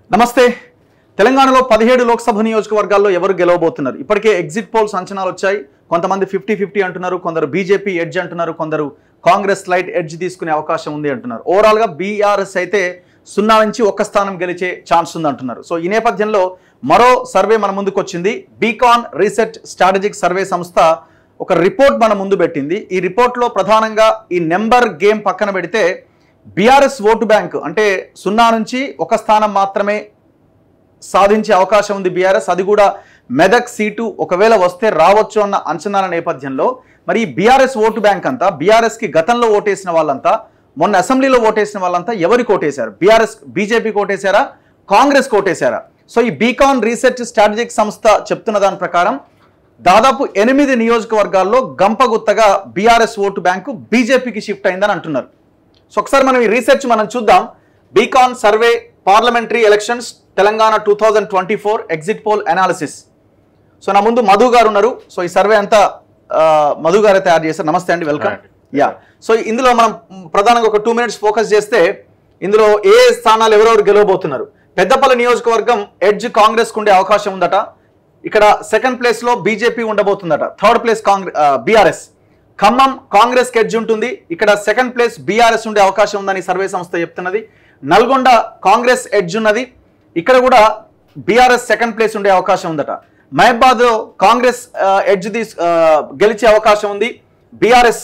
నమస్తే తెలంగాణలో పదిహేడు లోక్సభ నియోజకవర్గాల్లో ఎవరు గెలవబోతున్నారు ఇప్పటికే ఎగ్జిట్ పోల్స్ అంచనాలు వచ్చాయి కొంతమంది ఫిఫ్టీ ఫిఫ్టీ అంటున్నారు కొందరు బీజేపీ ఎడ్జ్ అంటున్నారు కొందరు కాంగ్రెస్ లైట్ ఎడ్జ్ తీసుకునే అవకాశం ఉంది అంటున్నారు ఓవరాల్గా బీఆర్ఎస్ అయితే సున్నా నుంచి ఒక్క స్థానం గెలిచే ఛాన్స్ ఉంది అంటున్నారు సో ఈ నేపథ్యంలో మరో సర్వే మన ముందుకు వచ్చింది బీకాన్ రీసెర్చ్ స్ట్రాటజిక్ సర్వే సంస్థ ఒక రిపోర్ట్ మన ముందు పెట్టింది ఈ రిపోర్ట్లో ప్రధానంగా ఈ నెంబర్ గేమ్ పక్కన పెడితే బీఆర్ఎస్ ఓటు బ్యాంక్ అంటే సున్నా నుంచి ఒక స్థానం మాత్రమే సాధించే అవకాశం ఉంది బీఆర్ఎస్ అది కూడా మెదక్ సీటు ఒకవేళ వస్తే రావచ్చు అన్న అంచనాల నేపథ్యంలో మరి ఈ బీఆర్ఎస్ ఓటు బ్యాంక్ అంతా బీఆర్ఎస్కి గతంలో ఓటేసిన వాళ్ళంతా మొన్న అసెంబ్లీలో ఓటేసిన వాళ్ళంతా ఎవరికి ఓటేశారు బీఆర్ఎస్ బీజేపీకి ఓటేశారా కాంగ్రెస్ ఓటేశారా సో ఈ బీకాన్ రీసెర్చ్ స్ట్రాటజిక్ సంస్థ చెప్తున్న దాని ప్రకారం దాదాపు ఎనిమిది నియోజకవర్గాల్లో గంపగుత్తగా బీఆర్ఎస్ ఓటు బ్యాంకు బీజేపీకి షిఫ్ట్ అయిందని అంటున్నారు సో ఒకసారి మనం ఈ రీసెర్చ్ మనం చూద్దాం Beacon survey parliamentary elections Telangana two thousand twenty four exit poll analysis so నా ముందు మధు గారు ఉన్నారు సో ఈ సర్వే అంతా ఆ, మధు గారే తయారు చేశారు నమస్తే అండి వెల్కమ్ Right. యా సో ఇందులో మనం ప్రధానంగా ఒక టూ మినిట్స్ ఫోకస్ చేస్తే ఇందులో ఏ ఏ స్థానాలు ఎవరెవరు గెలవబోతున్నారు పెద్దపల్లి నియోజకవర్గం ఎడ్జ్ కాంగ్రెస్ ఉండే అవకాశం ఉందట ఇక్కడ సెకండ్ ప్లేస్ లో బీజేపీ ఉండబోతుందట third place Congress BRS Khammam Congress కి ఎడ్జ్ ఉంటుంది ఇక్కడ సెకండ్ ప్లేస్ బీఆర్ఎస్ ఉండే అవకాశం ఉందని సర్వే సంస్థ చెప్తున్నది నల్గొండ కాంగ్రెస్ ఎడ్జ్ ఉన్నది ఇక్కడ కూడా బీఆర్ఎస్ సెకండ్ ప్లేస్ ఉండే అవకాశం ఉందట మహబాద్ కాంగ్రెస్ ఆ, ఎడ్జ్ తీస్ ఆ, గెలిచే అవకాశం ఉంది బీఆర్ఎస్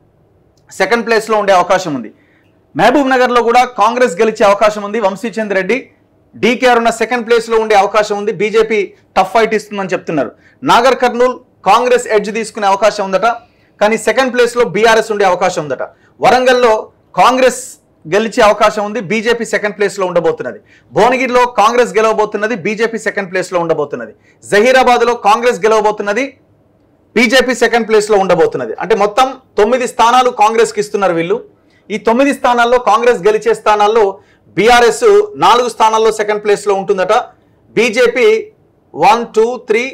సెకండ్ ప్లేస్లో ఉండే అవకాశం ఉంది మహబూబ్ నగర్లో కూడా కాంగ్రెస్ గెలిచే అవకాశం ఉంది వంశీచంద్ రెడ్డి డీకేఆర్ ఉన్న సెకండ్ ప్లేస్లో ఉండే అవకాశం ఉంది బీజేపీ టఫ్ ఫైట్ ఇస్తుందని చెప్తున్నారు నాగర్ కర్నూల్ కాంగ్రెస్ ఎడ్జ్ తీసుకునే అవకాశం ఉందట కానీ సెకండ్ ప్లేస్లో బీఆర్ఎస్ ఉండే అవకాశం ఉందట వరంగల్లో కాంగ్రెస్ గెలిచే అవకాశం ఉంది బీజేపీ సెకండ్ ప్లేస్లో ఉండబోతున్నది భువనగిరిలో కాంగ్రెస్ గెలవబోతున్నది బీజేపీ సెకండ్ ప్లేస్లో ఉండబోతున్నది జహీరాబాద్లో కాంగ్రెస్ గెలవబోతున్నది బీజేపీ సెకండ్ ప్లేస్ లో ఉండబోతున్నది అంటే మొత్తం తొమ్మిది స్థానాలు కాంగ్రెస్ కి ఇస్తున్నారు వీళ్ళు ఈ తొమ్మిది స్థానాల్లో కాంగ్రెస్ గెలిచే స్థానాల్లో బీఆర్ఎస్ నాలుగు స్థానాల్లో సెకండ్ ప్లేస్ లో ఉంటుందట BJP one two three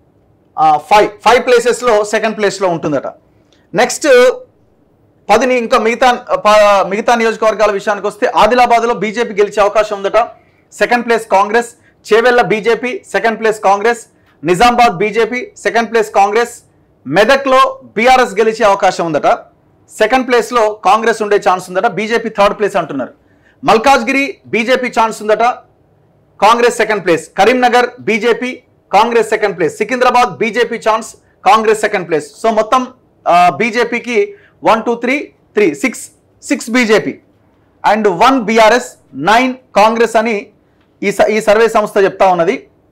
five five places లో సెకండ్ ప్లేస్ లో ఉంటుందట నెక్స్ట్ పదిని ఇంకా మిగతా ప- మిగతా నియోజకవర్గాల విషయానికి వస్తే ఆదిలాబాద్లో బీజేపీ గెలిచే అవకాశం ఉందట second place Congress Chevella BJP second place Congress Nizamabad BJP second place Congress మెదక్లో బీఆర్ఎస్ గెలిచే అవకాశం ఉందట సెకండ్ ప్లేస్లో కాంగ్రెస్ ఉండే ఛాన్స్ ఉందట బీజేపీ థర్డ్ ప్లేస్ అంటున్నారు మల్కాజ్గిరి బీజేపీ ఛాన్స్ ఉందట Congress second place Karimnagar BJP Congress second place Secunderabad BJP chance Congress second place so మొత్తం బీజేపీకి one two three three six six BJP and one BRS nine Congress అని ఈ స- ఈ survey సంస్థ చెప్తా ఉన్నది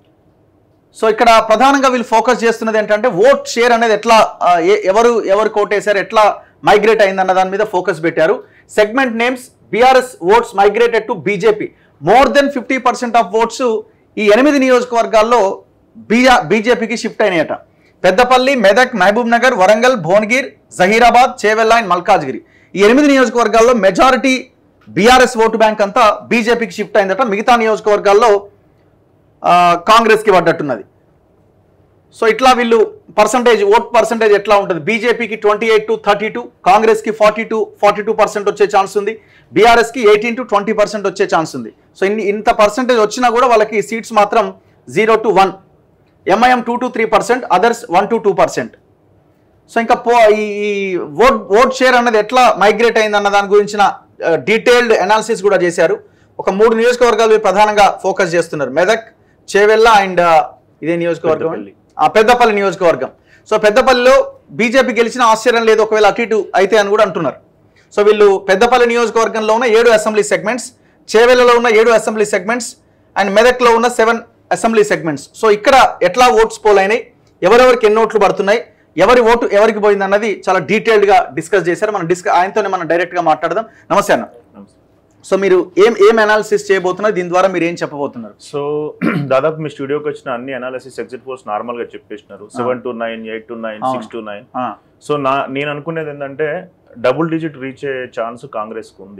సో ఇక్కడ ప్రధానంగా వీళ్ళు ఫోకస్ చేస్తున్నది ఏంటంటే ఓట్ షేర్ అనేది ఎట్లా ఆ, ఏ- ఎవరు ఎవరు కోటేశారు ఎట్లా మైగ్రేట్ అయిందన్న దాని మీద ఫోకస్ పెట్టారు segment names BRS votes migrated to BJP more than fifty percent of votes ఈ ఎనిమిది నియోజకవర్గాల్లో బీఆర్ బీజేపీకి షిఫ్ట్ అయినాయట పెద్దపల్లి మెదక్ మహబూబ్ నగర్ వరంగల్ భువనగిర్ జహీరాబాద్ చేవెళ్ళ అండ్ మల్కాజ్గిరి ఈ ఎనిమిది నియోజకవర్గాల్లో మెజారిటీ బీఆర్ఎస్ ఓటు బ్యాంక్ అంతా బీజేపీకి షిఫ్ట్ అయిందట మిగతా నియోజకవర్గాల్లో ఆ, కాంగ్రెస్కి పడ్డట్టున్నది సో ఇట్లా వీళ్ళు పర్సంటేజ్ ఓట్ పర్సంటేజ్ ఎట్లా ఉంటుంది బీజేపీకి twenty eight to thirty two కాంగ్రెస్కి forty two forty two percent వచ్చే ఛాన్స్ ఉంది బీఆర్ఎస్కి ఎయిటీన్ టు ట్వంటీ పర్సెంట్ వచ్చే ఛాన్స్ ఉంది సో ఇన్ని ఇంత పర్సంటేజ్ వచ్చినా కూడా వాళ్ళకి సీట్స్ మాత్రం zero to one MIM two to three percent others one to two percent so ఇంకా పో ఈ ఈ ఓట్ ఓట్ షేర్ అన్నది ఎట్లా మైగ్రేట్ అయింది అన్న దాని గురించిన డీటెయిల్డ్ అనాలిసిస్ కూడా చేశారు ఒక మూడు నియోజకవర్గాలు వీళ్ళు ప్రధానంగా ఫోకస్ చేస్తున్నారు మెదక్ చేవెళ్ళ అండ్ ఇదే నియోజకవర్గం పెద్దపల్లి. ఆ, పెద్దపల్లి నియోజకవర్గం సో పెద్దపల్లిలో బీజేపీ గెలిచిన ఆశ్చర్యం లేదు ఒకవేళ అటు ఇటు అయితే అని కూడా అంటున్నారు సో వీళ్ళు పెద్దపల్లి నియోజకవర్గంలో ఉన్న ఏడు అసెంబ్లీ సెగ్మెంట్స్ చేవెళ్లలో ఉన్న ఏడు అసెంబ్లీ సెగ్మెంట్స్ అండ్ మెదక్లో ఉన్న సెవెన్ అసెంబ్లీ సెగ్మెంట్స్ సో ఇక్కడ ఎట్లా ఓట్స్ పోల్ అయినాయి ఎవరెవరికి ఎన్ని ఓట్లు పడుతున్నాయి ఎవరి ఓటు ఎవరికి పోయింది అన్నది చాలా డీటెయిల్డ్గా డిస్కస్ చేశారు మనం డిస్క ఆయనతోనే మనం డైరెక్ట్గా మాట్లాడదాం నమస్తే అన్న సో మీరు ఏం ఏం అనాలిసిస్ చేయబోతున్నారు దీని ద్వారా మీరు ఏం చెప్పబోతున్నారు సో దాదాపు మీ స్టూడియోకి వచ్చిన అన్ని అనాలిసిస్ ఎగ్జిట్ పోల్స్ నార్మల్ గా చెప్పేసినారు seven to nine eight to nine six to nine ఆ, సో నా నేను అనుకునేది ఏంటంటే డబుల్ డిజిట్ రీచ్ అయ్యే ఛాన్స్ కాంగ్రెస్ కు ఉంది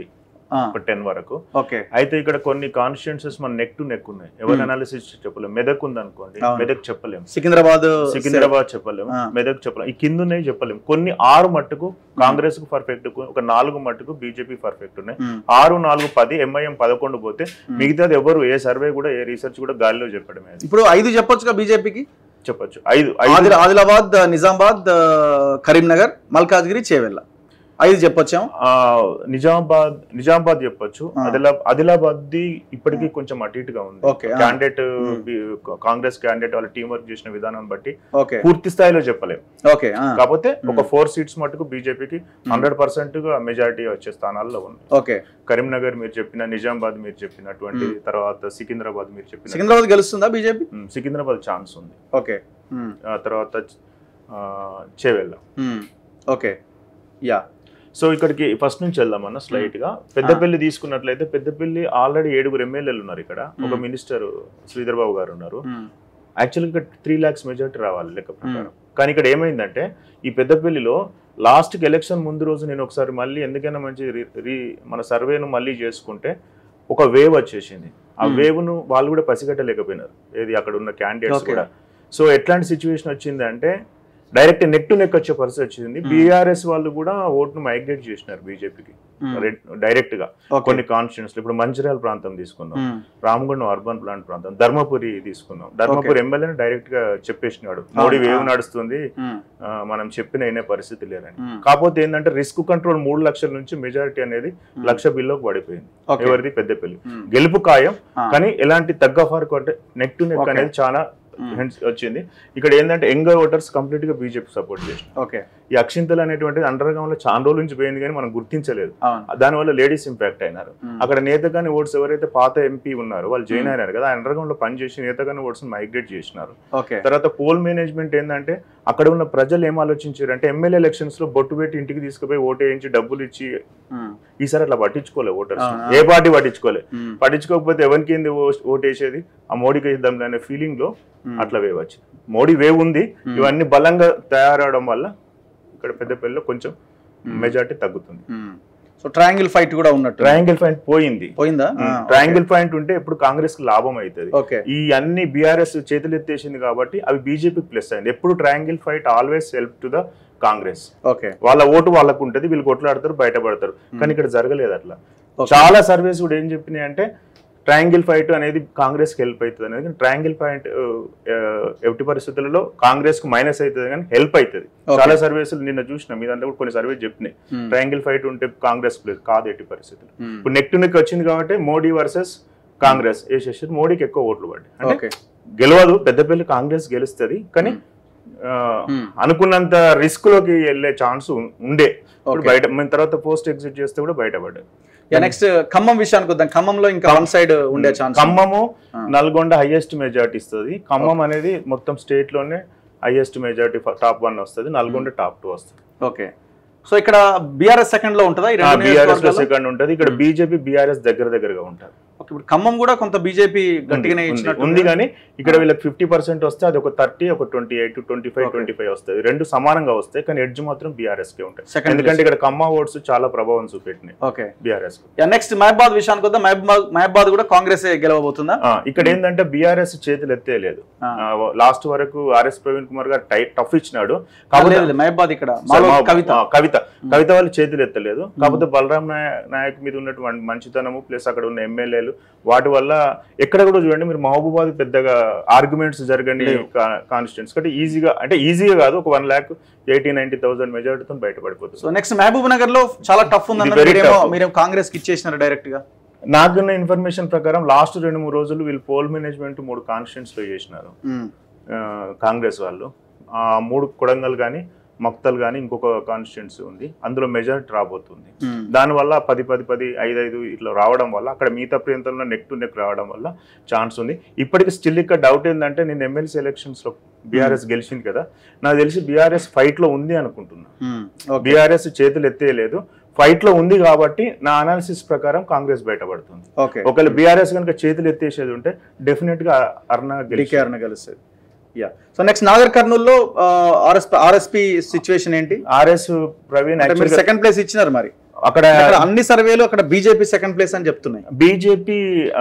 ఆ, ఒక టెన్ వరకు ఓకే అయితే ఇక్కడ కొన్ని కాన్స్టిట్యూన్సెస్ మన నెక్ టు నెక్ ఉన్నాయి ఎవరి Hmm. అనాలిసిస్ చెప్పలేము మెదక్ ఉంది అనుకోండి అవును. మెదక్ చెప్పలేము సికింద్రాబాద్ సికింద్రాబాద్ చెప్పలేము ఆ. మెదక్ చెప్పలేము ఈ కింద ఉన్నాయి చెప్పలేము కొన్ని ఆరు మట్టుకు కాంగ్రెస్ కు పర్ఫెక్ట్ ఒక నాలుగు మట్టుకు బీజేపీ పర్ఫెక్ట్ ఉన్నాయి ఉమ్, ఆరు నాలుగు పది ఎంఐఎం పదకొండు పోతే Hmm. మిగతాది ఎవరు ఏ సర్వే కూడా ఏ రీసెర్చ్ కూడా గాలిలో చెప్పడమే అది ఇప్పుడు ఐదు చెప్పొచ్చుగా బీజేపీకి చెప్పొచ్చు ఐదు ఐదు ఆదిల ఆదిలాబాద్ నిజామాబాద్ ఆ, కరీంనగర్ మల్కాజ్గిరి చేవెళ్ళ ఐదు చెప్పొచ్చాము ఆ, నిజామాబాద్ నిజామాబాద్ చెప్పొచ్చు ఆ. ఆదిలా ఆదిలాబాద్ ది ఇప్పటికీ కొంచెం అటు ఇటుగా ఉంది ఓకే, ఆ. Candidate Hmm. కాంగ్రెస్ క్యాండిడేట్ వాళ్ళ టీం వర్క్ చేసిన విధానం బట్టి ఓకే పూర్తి స్థాయిలో చెప్పలేము ఓకే ఆ, కాకపోతే ఒక Hmm. ఫోర్ సీట్స్ మటుకు బీజేపీకి హండ్రెడ్ పర్సెంట్ గా మెజారిటీ వచ్చే స్థానాల్లో ఉంది ఓకే కరీంనగర్ మీరు చెప్పిన నిజామాబాద్ మీరు చెప్పినటువంటి Hmm. తర్వాత సికింద్రాబాద్ మీరు చెప్పిన సికింద్రాబాద్ గెలుస్తుందా బీజేపీ Hmm, సికింద్రాబాద్ ఛాన్స్ ఉంది ఓకే ఉమ్, ఆ తర్వాత ఆ, చేవెళ్ళ ఉమ్, ఓకే యా సో ఇక్కడికి ఫస్ట్ నుంచి వెళ్దామన్న స్లైట్ గా పెద్దపల్లి తీసుకున్నట్లయితే పెద్దపల్లి ఆల్రెడీ ఏడుగురు ఎమ్మెల్యేలు ఉన్నారు ఇక్కడ ఒక Hmm. మినిస్టర్ శ్రీధర్ బాబు గారు ఉన్నారు ఉమ్, యాక్చువల్గా ఇక్కడ త్రీ ల్యాక్స్ మెజార్టీ రావాలి లెక్క ప్రకారం కానీ ఇక్కడ ఏమైందంటే ఈ పెద్దపల్లిలో లాస్ట్కి ఎలక్షన్ ముందు రోజు నేను ఒకసారి మళ్ళీ ఎందుకైనా మంచి రీ- రీ మన సర్వేను మళ్ళీ చేసుకుంటే ఒక వేవ్ వచ్చేసింది ఆ Hmm. వేవ్ ను వాళ్ళు కూడా పసిగట్టలేకపోయినారు ఏది అక్కడ ఉన్న క్యాండిడేట్స్ Okay. కూడా సో ఎట్లాంటి సిచ్యువేషన్ వచ్చింది అంటే డైరెక్ట్ నెక్ టు నెక్ వచ్చే పరిస్థితి వచ్చింది Hmm. బీఆర్ఎస్ వాళ్ళు కూడా ఓట్ను మైగ్రేట్ చేసినారు బీజేపీకి ఉమ్, డైరెక్ట్ గా ఓకే, కొన్ని కాన్స్టిట్యూన్స్ ఇప్పుడు మంచిర్యాల ప్రాంతం తీసుకున్నాం ఉమ్, రామగుండం అర్బన్ ప్లాంట్ ప్రాంతం ధర్మపురి తీసుకున్నాం ధర్మపురి ఎమ్మెల్యేని డైరెక్ట్ గా చెప్పేసినాడు మోడీ వేవ్ ఆ. నడుస్తుంది ఉమ్, ఆ, మనం చెప్పిన అయినా పరిస్థితి లేదని ఉమ్, కాకపోతే ఏంటంటే రిస్క్ కంట్రోల్ మూడు లక్షల నుంచి మెజారిటీ అనేది ఉమ్, లక్ష బిల్లోకి పడిపోయింది ఓకే, ఎవరిది పెద్దపల్లి ఉమ్, గెలుపు ఖాయం ఆ, కానీ ఎలాంటి తగ్గ ఫార్క్ అంటే నెక్ టు నెక్ Okay. అనేది చాలా ఉమ్, hints వచ్చింది ఇక్కడ ఏంటంటే యంగ్ ఓటర్స్ కంప్లీట్ గా బీజేపీ సపోర్ట్ చేసిన ఓకే ఈ అక్షింతలు అనేటువంటిది అండర్ గ్రౌండ్ లో చాలా రోజుల నుంచి పోయింది కానీ మనం గుర్తించలేదు అవును దానివల్ల లేడీస్ ఇంపాక్ట్ అయినారు ఉమ్, అక్కడ నేతగాని ఓట్స్ ఎవరైతే పాత ఎంపీ ఉన్నారో వాళ్ళు జాయిన్ Hmm. అయినారు కదా అండర్ గ్రౌండ్ లో పనిచేసి నేతగాని ఓట్స్ మైగ్రేట్ చేసినారు ఓకే తర్వాత పోల్ మేనేజ్మెంట్ ఏంటంటే అక్కడ ఉన్న ప్రజలు ఏం ఆలోచించారు అంటే ఎమ్మెల్యే ఎలక్షన్స్ లో బొట్టు పెట్టి ఇంటికి తీసుకుపోయి ఓటు వేయించి డబ్బులు ఇచ్చి ఉమ్, ఈసారి అట్లా పట్టించుకోలే ఓటర్స్ అవునా? ఏ పార్టీ పట్టించుకోలే ఉమ్, పట్టించుకోకపోతే ఎవరికి ఏంది ఓ- ఓటు వేసేది ఆ మోడీకి వేద్దాం అనే ఫీలింగ్ లో ఉమ్, అట్లా వేవ్ వచ్చింది మోడీ వేవ్ ఉంది ఉమ్, ఇవన్నీ బలంగా తయారవడం వల్ల ఇక్కడ పెద్దపల్లిలో కొంచెం ఉమ్, మెజార్టీ తగ్గుతుంది ఉమ్. సో ట్రయాంగిల్ ఫైట్ కూడా ఉన్నట్టు ట్రయాంగిల్ పాయింట్ పోయింది పోయిందా ఆ, ట్రయాంగిల్ పాయింట్ ఉంటే ఇప్పుడు కాంగ్రెస్ కి లాభం అవుతుంది ఓకే ఈ అన్ని బీఆర్ఎస్ చేతులు ఎత్తేసింది కాబట్టి అవి బీజేపీకి ప్లస్ అయింది ఎప్పుడు triangle fight always help to the Congress okay వాళ్ళ ఓటు వాళ్ళకు ఉంటుంది వీళ్ళు కొట్లాడతారు బయటపడతారు కానీ ఇక్కడ జరగలేదు అట్లా Okay. చాలా సర్వేస్ కూడా ఏం చెప్పినాయి అంటే ట్రయాంగిల్ ఫైట్ అనేది కాంగ్రెస్ కి హెల్ప్ అవుతుంది అనేది ట్రయాంగిల్ పాయింట్ ఎట్టి పరిస్థితులలో కాంగ్రెస్ కు మైనస్ అవుతుంది కానీ హెల్ప్ అవుతుంది Okay. చాలా సర్వేస్ నిన్న చూసిన మీ దాంట్లో కూడా కొన్ని సర్వేస్ చెప్పినాయి ఉమ్, ట్రయాంగిల్ ఫైట్ ఉంటే కాంగ్రెస్ ప్లేస్ కాదు ఎట్టి పరిస్థితులు ఉమ్, ఇప్పుడు నెక్ టు నెక్ వచ్చింది కాబట్టి మోడీ వర్సెస్ కాంగ్రెస్ వేసేసి మోడీకి ఎక్కువ ఓట్లు పడ్డాయి అంటే ఓకే గెలవదు పెద్దపల్లి కాంగ్రెస్ గెలుస్తుంది కానీ ఆ, ఉమ్, అనుకున్నంత రిస్క్ లోకి వెళ్ళే ఛాన్స్ ఉండే ఇప్పుడు ఓకే. బయట మన తర్వాత పోస్ట్ ఎగ్జిట్ చేస్తే కూడా బయటపడ్డాయి యా నెక్స్ట్ ఖమ్మం విషయానికి వద్దాం ఖమ్మంలో ఇంకా వన్ సైడ్ ఉండే ఛాన్స్ ఖమ్మము ఆ. నల్గొండ హైయెస్ట్ మెజారిటీ ఇస్తుంది ఖమ్మం అనేది మొత్తం స్టేట్ లోనే హైయెస్ట్ మెజారిటీ టాప్ వన్ వస్తుంది నల్గొండ టాప్ టూ వస్తుంది ఓకే సో ఇక్కడ బీఆర్ఎస్ సెకండ్ లో ఉంటుందా ఈ రెండు బీఆర్ఎస్ లో నియోజకవర్గాల్లో? సెకండ్ ఉంటది ఇక్కడ Hmm. బీజేపీ బీఆర్ఎస్ దగ్గర దగ్గరగా ఉంటారు ఓకే, ఇప్పుడు ఖమ్మం కూడా కొంత బీజేపీ గట్టిగానే ఉంది, ఇచ్చినట్టు ఉంది కానీ ఇక్కడ వీళ్ళకి ఫిఫ్టీ పర్సెంట్ వస్తే అది ఒక థర్టీ ఒక twenty eight twenty five Okay. Twenty five వస్తుంది రెండు సమానంగా వస్తాయి కానీ ఎడ్జ్ మాత్రం బీఆర్ఎస్ కే ఉంటాయి Second ఎందుకంటే ఇక్కడ ఖమ్మా ఓట్స్ చాలా ప్రభావం చూపెట్టినాయి ఓకే బీఆర్ఎస్ యా నెక్స్ట్ మహబాద్ విషయానికి వద్దాం మహబాద్ మహబాద్ కూడా కాంగ్రెస్ గెలవబోతుందా ఇక్కడ ఏంటంటే బీఆర్ఎస్ చేతులు ఎత్తేయలేదు ఆ. లాస్ట్ వరకు ఆర్ఎస్ ప్రవీణ్ కుమార్ గారు టైట్ టఫ్ ఇచ్చినాడు లేదు, కాకపోతే లేదు, మహబాద్ ఇక్కడ సరే, మాలో మా- కవిత ఆ, కవిత కవిత వాళ్ళు చేతులు ఎత్తలేదు కాకపోతే బలరాం నాయ- నాయక్ మీద ఉన్నటువంటి మంచితనము ప్లస్ అక్కడ ఉన్న ఎమ్మెల్యేలు వాటి వల్ల ఎక్కడ కూడా చూడండి మీరు మహబూబాద్ పెద్దగా ఆర్గ్యుమెంట్స్ జరగని లేవు. కాన్స్టిట్యూన్స్ కాబట్టి ఈజీగా అంటే ఈజీగా కాదు ఒక one lakh eighty ninety thousand మెజారిటీతో బయటపడిపోతుంది సో నెక్స్ట్ మహబూబ్ నగర్ లో చాలా టఫ్ ఉంది ఇది very మీరేమో tough. మీరేమో కాంగ్రెస్ కి ఇచ్చేసినారు డైరెక్ట్ గా నాకున్న ఇన్ఫర్మేషన్ ప్రకారం లాస్ట్ రెండు మూడు రోజులు వీళ్ళు పోల్ మేనేజ్మెంట్ మూడు కాన్స్టిట్యూన్స్ లో చేసినారు ఉమ్, ఆ, కాంగ్రెస్ వాళ్ళు ఆ మూడు కొడంగల్ కానీ మక్తల్ కానీ ఇంకొక కాన్స్టిట్యున్సీ ఉంది అందులో మెజారిటీ రాబోతుంది ఉమ్, దానివల్ల పది పది పది ఐదు ఐదు ఇట్లా రావడం వల్ల అక్కడ మిగతా ప్రాంతంలో నెక్ టు నెక్ రావడం వల్ల ఛాన్స్ ఉంది ఇప్పటికి స్టిల్ ఇక్కడ డౌట్ ఏంటంటే నేను ఎమ్మెల్సీ ఎలక్షన్స్ లో బీఆర్ఎస్ గెలిచింది కదా నాకు తెలిసి బీఆర్ఎస్ ఫైట్ లో ఉంది అనుకుంటున్నా ఉమ్, ఓకే బీఆర్ఎస్ చేతులు ఎత్తేయలేదు ఫైట్ లో ఉంది కాబట్టి నా అనాలిసిస్ ప్రకారం కాంగ్రెస్ బయటపడుతుంది ఓకే ఒకవేళ బీఆర్ఎస్ కనుక చేతులు ఎత్తేసేది ఉంటే డెఫినెట్ గా అర్ణ గెలిచి డికేఆర్ గెలుస్తుంది యా సో నెక్స్ట్ నాగర్ కర్నూల్లో ఆర్ఎస్ ఆర్ఎస్పి సిచ్యువేషన్ ఏంటి ఆర్ఎస్ ప్రవీణ్ అంటే మీరు actually గా- సెకండ్ ప్లేస్ ఇచ్చినారు మరి అక్కడ అక్కడ అన్ని సర్వేలు అక్కడ బీజేపీ సెకండ్ ప్లేస్ అని చెప్తున్నాయి బీజేపీ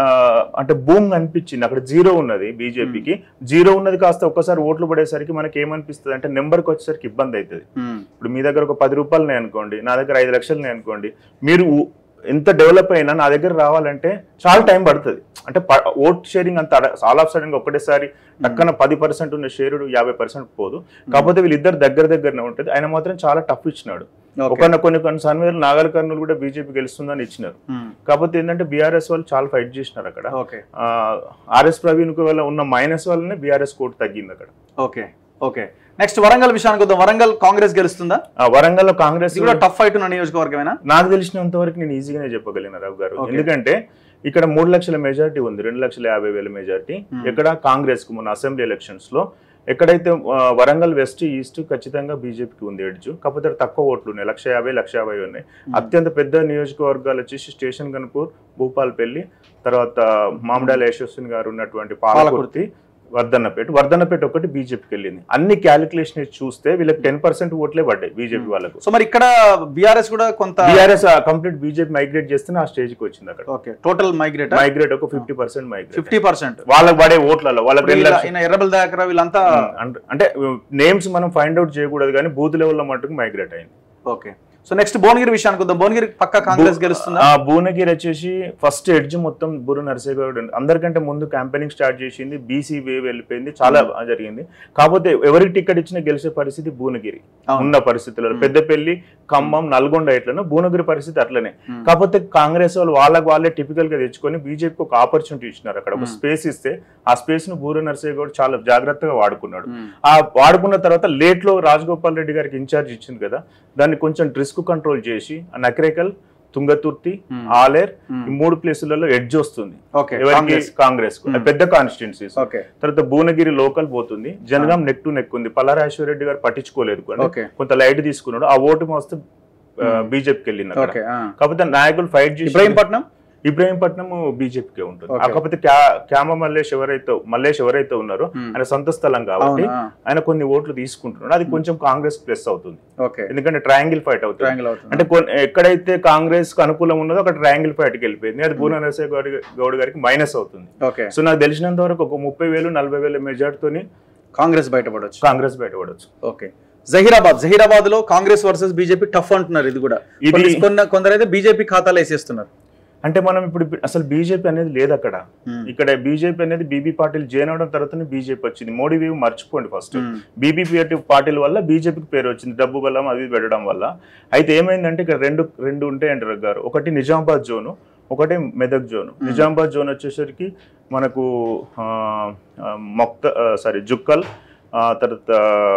అంటే భూమి అనిపించింది అక్కడ జీరో ఉన్నది బీజేపీకి జీరో ఉన్నది కాస్త ఒక్కసారి ఓట్లు పడేసరికి మనకి ఏమనిపిస్తుంది అంటే నెంబర్కి వచ్చేసరికి ఇబ్బంది అవుతుంది ఇప్పుడు మీ దగ్గర ఒక పది రూపాయలు ఉన్నాయి అనుకోండి నా దగ్గర ఐదు లక్షలు ఉన్నాయి అనుకోండి మీరు ఊ- ఎంత డెవలప్ అయినా నా దగ్గర రావాలంటే చాలా టైం పడుతుంది అంటే ఓట్ షేరింగ్ అంత అడ- చాలా ఆఫ్ సడన్ గా ఒకటేసారి టక్కన పది పర్సెంట్ ఉన్న షేరుడు యాభై పర్సెంట్ పోదు కాకపోతే వీళ్ళిద్దరు దగ్గర దగ్గరనే ఉంటుంది ఆయన మాత్రం చాలా టఫ్ ఇచ్చినాడు ఒక కొన్ని కొన్ని సన్వేలు నాగర్ కర్నూలు కూడా బీజేపీ గెలుస్తుందని ఇచ్చినారు కాకపోతే ఏంటంటే బీఆర్ఎస్ వాళ్ళు చాలా ఫైట్ చేసినారు అక్కడ ఓకే ఆర్ఎస్ ప్రవీణ్ కు వల్ల ఉన్న మైనస్ వల్లనే బీఆర్ఎస్ కోర్టు తగ్గింది అక్కడ ఓకే ఓకే నెక్స్ట్ వరంగల్ విషయానికి వద్దాం వరంగల్ కాంగ్రెస్ గెలుస్తుందా ఆ, వరంగల్లో కాంగ్రెస్ ఇది కూడా టఫ్ ఫైట్ ఉన్న నియోజకవర్గమేనా నాకు తెలిసినంత వరకు నేను ఈజీగానే చెప్పగలను రావు గారు Okay. ఎందుకంటే ఇక్కడ మూడు లక్షల మెజారిటీ ఉంది రెండు లక్షల యాభై వేల మెజారిటీ Hmm. ఇక్కడ కాంగ్రెస్ కు మొన్న అసెంబ్లీ ఎలక్షన్స్ లో ఎక్కడైతే ఆ, వరంగల్ వెస్ట్ ఈస్ట్ ఖచ్చితంగా బీజేపీకి ఉంది ఎడ్జు కాకపోతే అక్కడ తక్కువ ఓట్లు ఉన్నాయి లక్ష యాభై లక్ష యాభై ఉన్నాయి అత్యంత పెద్ద నియోజకవర్గాలు వచ్చేసి స్టేషన్ కనుపూర్ భూపాల్పల్లి తర్వాత మామిడాల యశస్విని గారు ఉన్నటువంటి పాలకుర్తి వర్ధన్నపేట వర్ధన్నపేట ఒకటి బీజేపీకి వెళ్ళింది అన్ని క్యాలిక్యులేషన్ చూస్తే వీళ్ళకి టెన్ పర్సెంట్ ఓట్లే పడ్డాయి బీజేపీ వాళ్ళకు సో మరి ఇక్కడ బీఆర్ఎస్ కూడా కొంత బీఆర్ఎస్ కంప్లీట్ బీజేపీ మైగ్రేట్ చేస్తే ఆ స్టేజ్ కి వచ్చింది అక్కడ ఓకే టోటల్ మైగ్రేట్ మైగ్రేట్ ఒక fifty percent migrate fifty percent వాళ్ళకి పడే ఓట్లలో వాళ్ళకి రెండు లక్షలు ఎర్రబల్ దగ్గర వీళ్ళంతా అంటే- అంటే నేమ్స్ మనం ఫైండ్ అవుట్ చేయకూడదు కానీ బూత్ లెవెల్లో మటుకు మైగ్రేట్ అయింది ఓకే సో నెక్స్ట్ భువనగిరి విషయానికి వద్దాం భువనగిరి పక్క కాంగ్రెస్ గెలుస్తుందా ఆ భువనగిరి వచ్చేసి ఫస్ట్ ఎడ్జ్ మొత్తం బుర్ర నరసింహ గౌడ్ అందరికంటే ముందు క్యాంపెయినింగ్ స్టార్ట్ చేసింది బీసీ వేవ్ వెళ్ళిపోయింది చాలా జరిగింది కాకపోతే ఎవరికి టికెట్ ఇచ్చినా గెలిచే పరిస్థితి భువనగిరి అవును. ఉన్న పరిస్థితుల్లో Hmm. పెద్దపల్లి ఖమ్మం నల్గొండ ఎట్లనో భువనగిరి పరిస్థితి అట్లనే Hmm. కాకపోతే కాంగ్రెస్ వాళ్ళు వాళ్ళకి వాళ్ళే టిపికల్ గా తెచ్చుకొని బీజేపీకి ఒక ఆపర్చునిటీ ఇచ్చినారు అక్కడ ఒక Hmm. స్పేస్ ఇస్తే ఆ స్పేస్ ను బూర నరసింహ గౌడ్ చాలా జాగ్రత్తగా వాడుకున్నాడు మ్మ్. ఆ వాడుకున్న తర్వాత లేట్ లో రాజగోపాల్ రెడ్డి గారికి ఇన్ఛార్జ్ ఇచ్చింది కదా దాన్ని కొంచెం రిస్క్ కంట్రోల్ చేసి ఆ నకరేకల్ తుంగతుర్తి Hmm. ఆలేర్ మ్మ్. ఈ మూడు ప్లేసులలో ఎడ్జ్ వస్తుంది ఓకే ఎవరికి కాంగ్రెస్ కాంగ్రెస్ కు. Hmm. అది పెద్ద కాన్స్టిట్యున్సీస్ ఓకే తర్వాత భువనగిరి లోకల్ పోతుంది జనగాం నెక్ టు నెక్ ఉంది పల్లారాజేశ్వర రెడ్డి గారు పట్టించుకోలేదు కానీ ఓకే కొంత లైట్ తీసుకున్నాడు ఆ ఓటు మోస్తే Hmm. బీజేపీకి వెళ్ళింది అక్కడ. ఓకే ఆ. కాకపోతే నాయకులు ఫైట్ చేసి ఇబ్రహీంపట్నం ఇబ్రహీంపట్నం బీజేపీకే ఉంటుంది Okay. కాకపోతే క్యా- క్యామ మల్లేష్ ఎవరైతే మల్లేష్ ఎవరైతే ఉన్నారో Hmm. ఆయన సొంత స్థలం కాబట్టి అవునా ఆయన కొన్ని ఓట్లు తీసుకుంటున్నాడు అది కొంచెం కాంగ్రెస్ ప్లస్ అవుతుంది ఓకే ఎందుకంటే ట్రయాంగిల్ ఫైట్ అవుతుంది ట్రయాంగిల్ అవుతుంది అంటే కొన్ని ఎక్కడైతే కాంగ్రెస్ కు అనుకూలం ఉన్నదో అక్కడ ట్రయాంగిల్ ఫైట్ కి వెళ్ళిపోయింది అది భూనా నరసింహ గౌడ్ గౌడ్ గారికి మైనస్ అవుతుంది ఓకే సో నాకు తెలిసినంత వరకు ఒక ముప్పై వేలు నలభై వేల మెజార్టీతోని కాంగ్రెస్ బయటపడవచ్చు కాంగ్రెస్ బయటపడవచ్చు ఓకే జహీరాబాద్ జహీరాబాద్ లో కాంగ్రెస్ వర్సెస్ బీజేపీ టఫ్ అంటున్నారు ఇది కూడా ఇది- కొన్ని- కొన్ని- కొందరైతే బీజేపీ ఖాతాలు వేసేస్తున్నారు అంటే మనం ఇప్పుడు అసలు బీజేపీ అనేది లేదు అక్కడ ఇక్కడ బీజేపీ అనేది బీబీ పాటిల్ జైన్ అవడం తర్వాతనే బీజేపీ వచ్చింది మోడీ వేవ్ మర్చిపోండి ఫస్ట్ మ్మ్. బీబీపీ పార్టీల వల్ల బీజేపీకి పేరు వచ్చింది డబ్బు బలం అది ఇది పెట్టడం వల్ల అయితే ఏమైందంటే ఇక్కడ రెండు రెండు ఉంటాయంటారు రఘు గారు ఒకటి నిజామాబాద్ జోను ఒకటి మెదక్ జోన్ నిజామాబాద్ జోన్ వచ్చేసరికి మనకు ఆ, ఆ, మొక్త సారీ జుక్కల్ ఆ, తర్వాత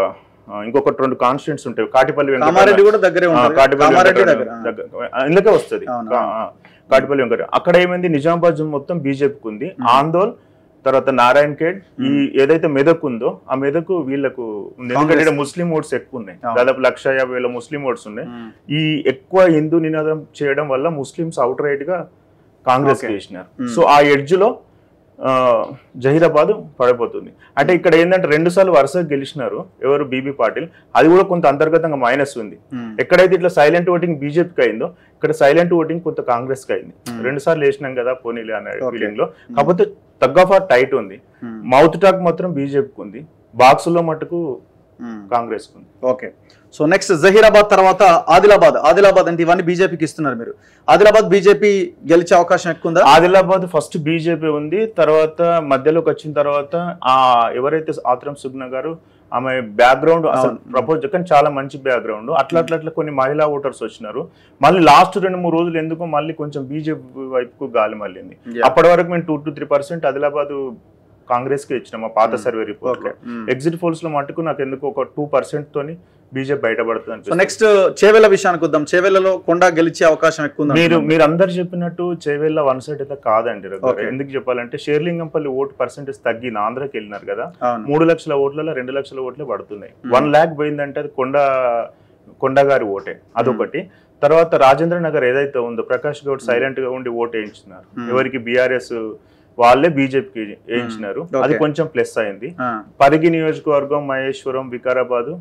ఆ, ఇంకొకటి రెండు కాన్స్టిట్యూన్స్ ఉంటాయి కాటిపల్లి వెంకట కామారెడ్డి కూడా దగ్గరే ఆ, ఉంటుంది కాటిపల్లి కామారెడ్డి వెంకట- దగ్గర ఆ. దగ్గర- ఆ, ఇందుకే వస్తుంది అవునా? కా- ఆ, కాటిపల్లి వెంకట అక్కడ ఏమైంది నిజామాబాద్ జోన్ మొత్తం బీజేపీకి ఉంది ఆందోళ్ తర్వాత నారాయణ్ ఖేడ్ ఈ ఏదైతే మెదక్ ఉందో ఆ మెదక్ వీళ్ళకు ఉంది ఎందుకంటే ఇక్కడ ముస్లిం ఓట్స్ ఎక్కువ ఉన్నాయి అవును. దాదాపు లక్ష యాభై వేల ముస్లిం ఓట్స్ ఉన్నాయి మ్మ్. ఈ ఎక్కువ హిందూ నినాదం చేయడం వల్ల ముస్లిమ్స్ అవుట్ రైట్ గా కాంగ్రెస్ Okay. చేసినారు Hmm. సో ఆ ఎడ్జ్ లో ఆ, జహీరాబాద్ పడిపోతుంది అంటే ఇక్కడ ఏంటంటే రెండు సార్లు వరుసగా గెలిచినారు ఎవరు బీబీ పాటిల్ అది కూడా కొంత అంతర్గతంగా మైనస్ ఉంది మ్మ్. ఎక్కడైతే ఇట్లా సైలెంట్ ఓటింగ్ బీజేపీకి అయిందో ఇక్కడ సైలెంట్ ఓటింగ్ కొంత కాంగ్రెస్ కి అయింది Hmm. రెండు సార్లు వేసినాం కదా పోనీలే అనే Okay. ఫీలింగ్ లో కాకపోతే తగ్గ ఫార్ టైట్ ఉంది మ్మ్. మౌత్ టాక్ మాత్రం బీజేపీకి ఉంది బాక్స్ లో మటుకు మ్మ్. కాంగ్రెస్ ఉంది ఓకే సో నెక్స్ట్ జహీరాబాద్ తర్వాత ఆదిలాబాద్ ఆదిలాబాద్ అంటే ఇవన్నీ బీజేపీకి ఇస్తున్నారు మీరు ఆదిలాబాద్ బీజేపీ గెలిచే అవకాశం ఎక్కువ ఉందా ఆదిలాబాద్ ఫస్ట్ బీజేపీ ఉంది తర్వాత మధ్యలోకి వచ్చిన తర్వాత ఆ ఎవరైతే ఆత్రం సుగ్న గారు ఆమె బ్యాక్గ్రౌండ్ అసలు అవును. ప్రపోజ్ కానీ చాలా మంచి బ్యాక్గ్రౌండ్ అట్లా అట్లా అట్లా కొన్ని మహిళా ఓటర్స్ వచ్చినారు మళ్ళీ లాస్ట్ రెండు మూడు రోజులు ఎందుకో మళ్ళీ కొంచెం బీజేపీ వైపుకు గాలి మళ్ళింది అప్పటి వరకు మేము two to three percent Adilabad Congress కి ఇచ్చినాం మా పాత సర్వే రిపోర్ట్ లో ఎగ్జిట్ పోల్స్ లో మటుకు నాకు ఎందుకు ఒక టూ పర్సెంట్ తోని బీజేపీ బయటపడుతుంది సో అనిపిస్తుంది. నెక్స్ట్ చేవెళ్ళ విషయానికి వద్దాం చేవెళ్ళలో కొండ గెలిచే అవకాశం ఎక్కువ ఉందా మీరు మీరు అందరు చెప్పినట్టు చేవేళ్ళ వన్ సైడ్ అయితే కాదండి రఘు గారు. Okay. ఎందుకు చెప్పాలంటే షేర్లింగంపల్లి ఓటు పర్సెంటేజ్ తగ్గిన ఆంధ్రాకి వెళ్ళినారు కదా అవును మూడు లక్షల ఓట్లలో రెండు లక్షల ఓట్లే పడుతున్నాయి Hmm. వన్ ల్యాక్ పోయిందంటే అది కొండ కొండగారి ఓటే అదొకటి తర్వాత రాజేంద్ర నగర్ ఏదైతే ఉందో ప్రకాష్ గౌడ్ సైలెంట్ గా ఉండి ఓటు వేయించినారు Hmm. ఎవరికి బీఆర్ఎస్ వాళ్ళే బీజేపీకి వేయించినారు Okay. అది కొంచెం ప్లస్ అయింది ఆ, పరిగి నియోజకవర్గం మహేశ్వరం వికారాబాదు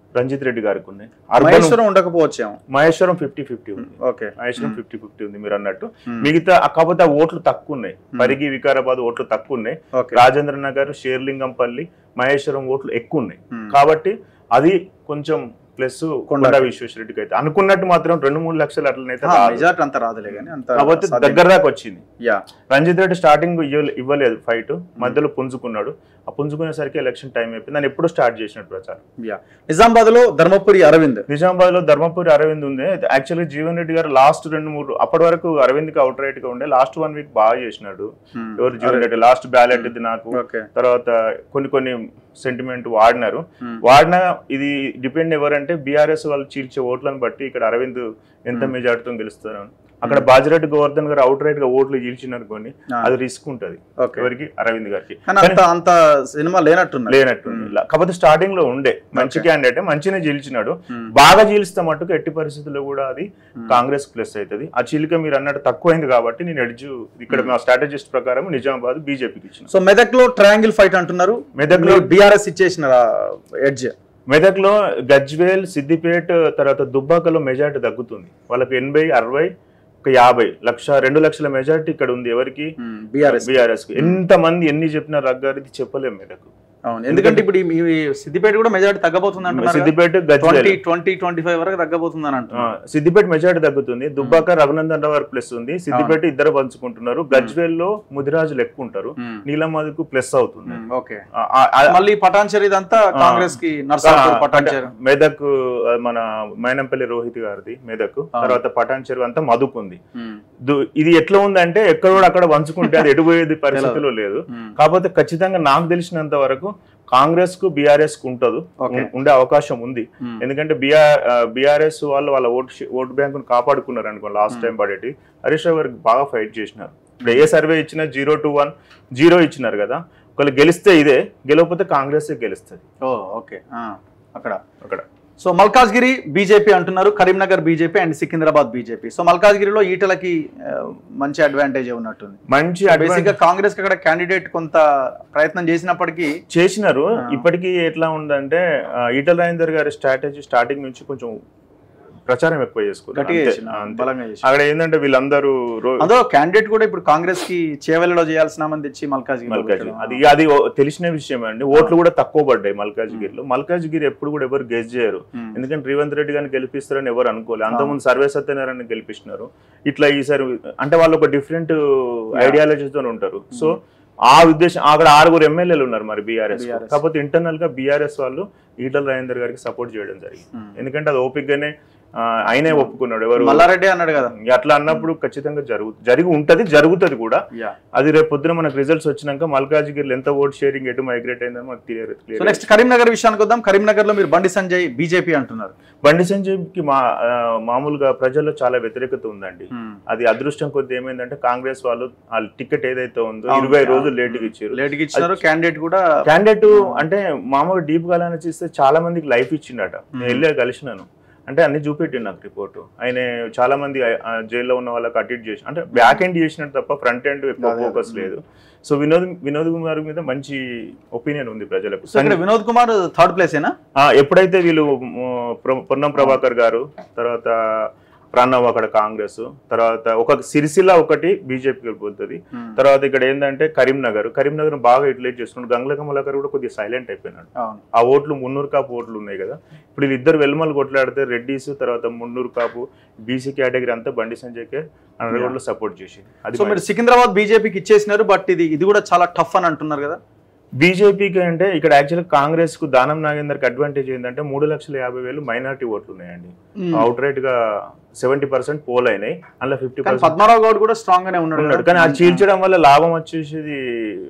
రంజిత్ రెడ్డి గారికి ఉన్నాయి అర్బన్ మహేశ్వరం ఉండకపోవచ్చేమో మహేశ్వరం ఫిఫ్టీ ఫిఫ్టీ ఉంది ఓకే మహేశ్వరం ఫిఫ్టీ ఫిఫ్టీ ఉంది మీరు అన్నట్టు Hmm. మిగతా కాకపోతే ఆ ఓట్లు తక్కువ ఉన్నాయి పరిగి వికారాబాద్ ఓట్లు తక్కువ ఉన్నాయి ఓకే రాజేంద్ర నగర్ షేర్లింగంపల్లి మహేశ్వరం ఓట్లు ఎక్కువ ఉన్నాయి Hmm. కాబట్టి అది కొంచెం ప్లస్ కొండ. కొండ విశ్వేశ్వరరెడ్డికి అయితే అనుకున్నట్టు మాత్రం రెండు మూడు లక్షలు అట్లనైతే రాదు. మెజార్టీ అంత రాదులే కానీ అంత కాకపోతే సాధ్యం. దగ్గర దాకా వచ్చింది యా రంజిత్ రెడ్డి స్టార్టింగ్ ఇవ్వలే- ఇవ్వలేదు ఫైట్ మధ్యలో పుంజుకున్నాడు ఆ పుంజుకునేసరికి ఎలక్షన్ టైం అయిపోయింది నేను ఎప్పుడు స్టార్ట్ చేసినట్టు ప్రచారం యా నిజామాబాద్ లో ధర్మపురి అరవింద్ నిజామాబాద్ లో ధర్మపురి అరవింద్ ఉంది యాక్చువల్లీ జీవన్ రెడ్డి గారు లాస్ట్ రెండు మూడు అప్పటి వరకు అరవింద్ కి అవుట్ రైట్ గా ఉండే లాస్ట్ వన్ వీక్ బాగా చేసినాడు Hmm. ఎవరు జీవన్ రెడ్డి లాస్ట్ బ్యాలెట్ ఇది నాకు ఓకే తర్వాత కొన్ని కొన్ని సెంటిమెంట్ వాడినారు Hmm. వాడిన ఇది డిపెండ్ ఎవరంటే బీఆర్ఎస్ వాళ్ళు చీల్చే ఓట్లను బట్టి ఇక్కడ అరవింద్ ఎంత మెజార్టీతో గెలుస్తారు అక్కడ బాజిరెడ్డి గోవర్ధన్ గారు అవుట్ రైట్ గా ఓట్లు గెలిచినారు కొన్ని Ah. అది రిస్క్ ఉంటది ఓకే ఎవరికి అరవింద్ గారికి కానీ అంత అంత సినిమా లేనట్టున్నది లేనట్టు కాకపోతే స్టార్టింగ్ లో ఉండే మంచి Okay. క్యాండిడేట్ మంచిగా గెలిచినాడు Hmm. బాగా చీలిస్తే మట్టుకు ఎట్టి పరిస్థితుల్లో కూడా అది కాంగ్రెస్ ప్లస్ అవుతుంది ఆ చీలిక మీరు అన్నట్టు తక్కువైంది కాబట్టి నేను ఎడ్జు ఇక్కడ మా స్ట్రాటజిస్ట్ ప్రకారం నిజామాబాద్ బీజేపీకి ఇచ్చిన సో మెదక్ లో ట్రయాంగిల్ ఫైట్ అంటున్నారు మెదక్లో బీఆర్ఎస్ ఇచ్చేసిన ఎడ్జ్ మెదక్లో గజ్వేల్ సిద్దిపేట్ తర్వాత దుబ్బాకలో మెజార్టీ తగ్గుతుంది వాళ్ళకి ఎనభై అరవై ఒక యాభై లక్ష రెండు లక్షల మెజార్టీ ఇక్కడ ఉంది ఎవరికి బీఆర్ఎస్ బీఆర్ఎస్ కి ఎంత మంది ఎన్ని చెప్పినా రగ్గారిది చెప్పలేం మెదక్ అవును ఎందుకంటే ఇప్పుడు ఈ- ఈ సిద్దిపేట కూడా మెజారిటీ తగ్గబోతుంది అంటున్నారు Siddipet twenty Gajwel twenty twenty five వరకు తగ్గబోతుంది అని ఆ, అంటున్నారు సిద్దిపేట మెజార్టీ తగ్గుతుంది దుబ్బాక రఘునందన్ రావు ప్లస్ ఉంది సిద్దిపేట ఇద్దరు పంచుకుంటున్నారు గజ్వేల్ లో ముదిరాజులు ఎక్కువ ఉంటారు Hmm. నీలమ్మదికు ప్లస్ అవుతుంది Hmm, ఓకే ఆ, ఆ, ఆ, మళ్ళీ పటాన్చర్ ఇదంతా కాంగ్రెస్ కి నర్సాపూర్ పటాన్చర్ మెదక్ ఆ, మన మైనంపల్లి రోహిత్ గారిది మెదక్ తర్వాత పటాన్ చెరువు అంతా మధుకుంది Hmm. దు- ఇది ఎట్లా ఉందంటే ఎక్కడ కూడా అక్కడ పంచుకుంటే అది ఎడిపోయేది పరిస్థితిలో లేదు Hmm. కాకపోతే ఖచ్చితంగా నాకు తెలిసినంత వరకు కాంగ్రెస్ కు బీఆర్ఎస్ కు ఉంటదు Okay. ఉం- ఉండే అవకాశం ఉంది Hmm. ఎందుకంటే బిఆర్ బీఆర్ఎస్ వాళ్ళు వాళ్ళ ఓటు షే- ఓటు బ్యాంకును కాపాడుకున్నారు అనుకో లాస్ట్ టైం పడేటి హరీష్ రావు గారికి బాగా ఫైట్ చేసినారు ఇప్పుడు ఏ సర్వే ఇచ్చినా జీరో టు వన్ జీరో ఇచ్చినారు కదా ఒకళ్ళు గెలిస్తే ఇదే గెలవకపోతే కాంగ్రెస్ గెలుస్తుంది ఓ ఓకే ఆ, అక్కడ అక్కడ సో మల్కాజ్గిరి బీజేపీ అంటున్నారు Karimnagar BJP and Secunderabad BJP so మల్కాజ్గిరిలో ఈటలకి ఆ, మంచి అడ్వాంటేజ్ ఉన్నట్టుంది మంచి బేసిక్ advantage గా కాంగ్రెస్ కి అక్కడ క్యాండిడేట్ కొంత ప్రయత్నం చేసినప్పటికీ చేసినారు ఇప్పటికీ ఎట్లా ఉందంటే ఆ, ఈటల రాజేందర్ గారి స్ట్రాటజీ స్టార్టింగ్ నుంచి కొంచెం ప్రచారం ఎక్కువ చేసుకున్నారు గట్టిగా అంతే, చేసిన అంతే. బలంగా చేసిన అక్కడ ఏంటంటే వీళ్ళందరూ రో- అందులో క్యాండిడేట్ కూడా ఇప్పుడు కాంగ్రెస్ కి చేవెళ్ళలో చేయాల్సిన మంది తెచ్చి మల్కాజ్గిరి మల్కాజ్గిరి అది అది ఓ- తెలిసిన విషయం అండి ఓట్లు కూడా తక్కువ పడ్డాయి మల్కాజ్గిరిలో మల్కాజ్గిరి ఎప్పుడు కూడా ఎవరు గెస్ చేయరు Hmm. ఎందుకంటే రేవంత్ రెడ్డి గారిని గెలిపిస్తారని ఎవరు అనుకోలేదు అంతకుముందు సర్వే సత్యనారాయణ గెలిపిస్తున్నారు ఇట్లా ఈసారి అంటే వాళ్ళు ఒక డిఫరెంట్ ఐడియాలజీతో ఉంటారు సో ఆ ఉద్దేశం అక్కడ ఆరుగురు ఎమ్మెల్యేలు ఉన్నారు మరి బీఆర్ఎస్ BRS. కాకపోతే ఇంటర్నల్ గా బీఆర్ఎస్ వాళ్ళు ఈటల రాజేందర్ గారికి సపోర్ట్ చేయడం జరిగింది Hmm. ఎందుకంటే అది ఓపిక్ గానే ఆ, ఆయనే ఒప్పుకున్నాడు ఎవరు మల్లారెడ్డి అన్నాడు కదా అట్లా అన్నప్పుడు ఖచ్చితంగా జరుగు జరిగి ఉంటది జరుగుతుంది కూడా యా అది రేపు పొద్దున మనకు రిజల్ట్స్ వచ్చినాక మల్కాజ్గిరిలో ఎంత ఓట్ షేరింగ్ ఎటు మైగ్రేట్ అయిందని మనకు clear so clear next Karimnagar విషయానికి వద్దాం కరీంనగర్ లో మీరు బండి సంజయ్ బీజేపీ అంటున్నారు బండి సంజయ్కి మా ఆ, మామూలుగా ప్రజల్లో చాలా వ్యతిరేకత ఉందండి అది అదృష్టం కొద్ది ఏమైందంటే కాంగ్రెస్ వాళ్ళు ఆ టికెట్ ఏదైతే ఉందో అవును. ఇరవై రోజులు లేట్గా ఇచ్చారు లేట్ గా ఇచ్చినారు క్యాండిడేట్ కూడా క్యాండిడేట్ అంటే మామూలు డీప్ గా చూస్తే చాలా మందికి లైఫ్ ఇచ్చిండట నేను వెళ్ళి కలిసినాను అంటే అన్ని చూపెట్టిండు నాకు రిపోర్ట్ ఆయన చాలా మంది ఆ- ఆ జైల్లో ఉన్న వాళ్ళకి అటెండ్ చేసి అంటే బ్యాక్ ఎండ్ చేసినట్టు తప్ప ఫ్రంట్ ఎండ్ ఎక్కువ అదే, ఫోకస్ అదే. లేదు సో వినోద్ వినోద్ కుమార్ మీద మంచి ఒపీనియన్ ఉంది ప్రజలకు సో ఇక్కడ వినోద్ కుమార్ థర్డ్ ప్లేస్ ఏనా ఆ, ఎప్పుడైతే వీళ్ళు మ్, ప్ర- పొన్నం ప్రభాకర్ గారు తర్వాత ప్రణవ్ అక్కడ కాంగ్రెస్ తర్వాత ఒక సిరిసిల్ల ఒకటి బీజేపీకి వెళ్ళిపోతుంది తర్వాత ఇక్కడ ఏంటంటే కరీంనగర్ కరీంనగర్ బాగా యూటిలైజ్ చేసుకున్నాడు గంగుల కమలాకర్ కూడా కొద్దిగా సైలెంట్ అయిపోయినాడు అవును ఆ ఓట్లు మున్నూరు కాపు ఓట్లు ఉన్నాయి కదా ఇప్పుడు వీళ్ళిద్దరు వెల్మలు కొట్లాడితే రెడ్డిస్ తర్వాత మున్నూరు కాపు బీసీ కేటగిరీ అంతా బండి సంజయ్కే అనరగోడ్లో సపోర్ట్ చేసి అది సో మీరు సికింద్రాబాద్ బీజేపీకి ఇచ్చేసినారు బట్ ఇది ఇది కూడా చాలా టఫ్ అని అంటున్నారు కదా బీజేపీకి అంటే ఇక్కడ యాక్చువల్ కాంగ్రెస్ కు దానం నాగేందర్కి అడ్వాంటేజ్ ఏంటంటే మూడు లక్షల యాభై వేలు మైనార్టీ ఓట్లు ఉన్నాయండి అవుట్ రైట్ గా సెవెంటీ పర్సెంట్ పోల్ అయినాయి అందులో ఫిఫ్టీ కానీ పర్సెంట్ పద్మారావు గౌడ్ కూడా స్ట్రాంగ్ గానే ఉన్నాడు ఉన్నాడు కదా. కానీ అది చీల్చడం వల్ల లాభం వచ్చేసి